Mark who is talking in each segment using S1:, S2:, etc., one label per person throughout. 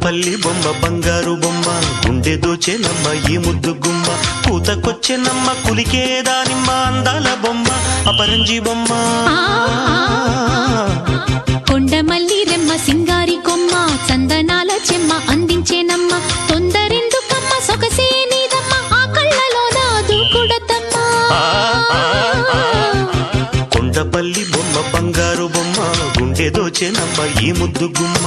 S1: కొండపల్లి బొమ్మ బంగారు బొమ్మ గుండె దోచెనమ్మ ఈ ముద్దు గుమ్మ పూతకొచ్చెనమ్మ కులికే దానిమ్మ అందాల బొమ్మ అపరంజి బొమ్మ
S2: కొండమల్లి రెమ్మ సింగారి కొమ్మ చందనాల చెమ్మ అందించేనమ్మ తొందరెందుకమ్మ సొగసే నీదమ్మ ఆ కళ్ళలో నాదు కుడతమ్మ
S1: కొండపల్లి బొమ్మ బంగారు బొమ్మ గుండె దోచెనమ్మ ఈ ముద్దు గుమ్మ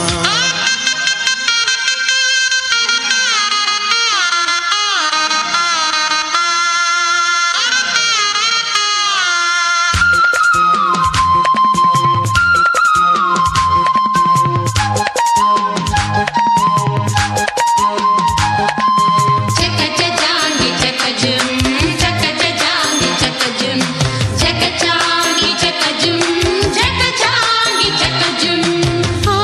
S3: చకచజాంగి చకజుం చకచజాంగి చకజుం చకచాంగి చకజుం చకచాంగి చకజుం
S2: ఆ,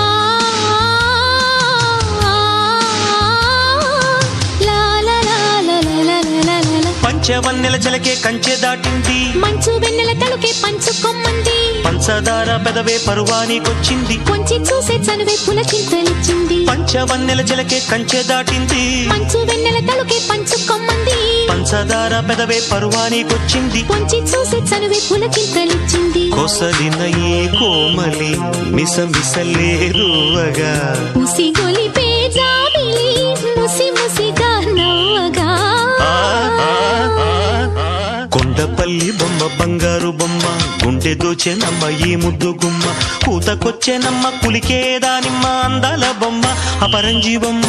S2: లా, లా, లా, లా, లా, లా, లా, లా, లా.
S1: పంచవన్నెల చలకే కంచె దాటింది
S2: మంచు వెన్నెల తలుకే పంచుకొమ్మంది
S1: పంచదార పెదవే పరువానికొచ్చింది
S2: కొంచి చూసే చనువే పులకింతలిచ్చింది
S1: పంచవన్నెల చిలకే కంచె దాటింది
S2: మంచు వెన్నెల తలుకే పంచుకొమ్మంది
S1: పంచదార పెదవే పరువానికొచ్చింది
S2: కొంచి చూసే చనువే పులకింతలిచ్చింది
S1: కొసలిన ఏ కోమలి మిస మిసలేరువగా
S2: ముసి గొలిపే జాబిలి ముసి ముసిగా నవ్వగా
S1: ఆ, ఆ, ఆ, ఆ. కొండపల్లి బొమ్మ బంగారు బొమ్మ గుండె దోచెనమ్మ ఈ ముద్దు గుమ్మ కూతకొచ్చెనమ్మ కులికే దానిమ్మ అందాల బొమ్మ అపరంజి బొమ్మ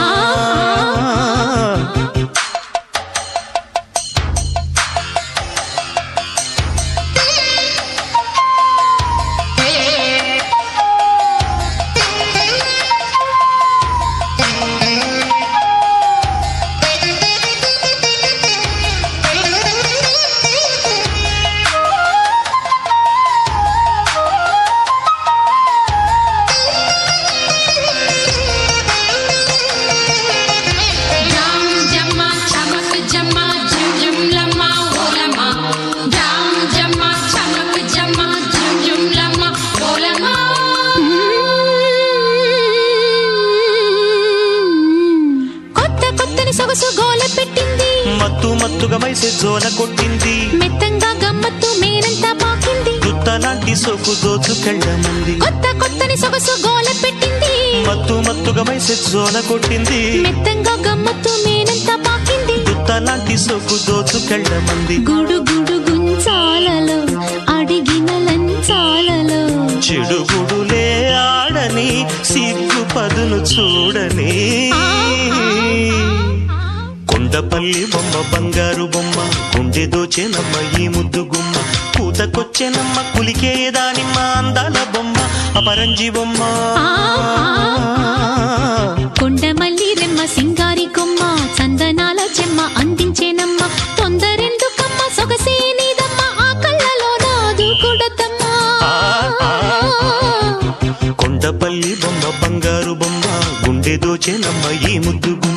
S3: జాం జమ్మా చమక్ జమ్మా జుం జుం లమ్మా ఓ లమ్మా జాం జమ్మా చమక్ జమ్మా జుం జుం లమ్మా ఓ లమ్మా
S2: కొత్త కొత్తని సొగసు గోల పెట్టింది
S1: మత్తు మత్తుగా మైసే జోల కొట్టింది
S2: మెత్తంగా గమ్మత్తు మేనంతా పాకింది
S1: దుత్తలాంటి సోకు దోచుకెళ్ళమంది
S2: కొత్త కొత్తని సొగసు గోల పెట్టింది
S1: మత్తు మత్తుగా మైసే జోల కొట్టింది
S2: మెత్తంగా గమ్మత్తు మేనంతా పాకింది
S1: దుత్తలాంటి సోకు దోచుకెళ్ళమంది
S2: గుడు గుడు గుంచాలలో అడిగిన లంచాలలో
S1: చెడు గుడులే ఆడని సిగ్గు పదును చూడని కొండపల్లి బొమ్మ బంగారు బొమ్మ గుండె దోచెనమ్మ ఈ ముద్దు గుమ్మ పూతకొచ్చెనమ్మ కులికే దానిమ్మ అందాల బొమ్మ అపరంజి బొమ్మ
S2: కొండమల్లి రెమ్మ సింగారి కొమ్మ చందనాల చెమ్మ అందించేనమ్మ తొందరెందుకమ్మ సొగసే నీదమ్మ ఆ కళ్ళలో నాదు కుడతమ్మ
S1: కొండపల్లి బొమ్మ బంగారు బొమ్మ గుండె దోచెనమ్మ ఈ ముద్దు గుమ్మ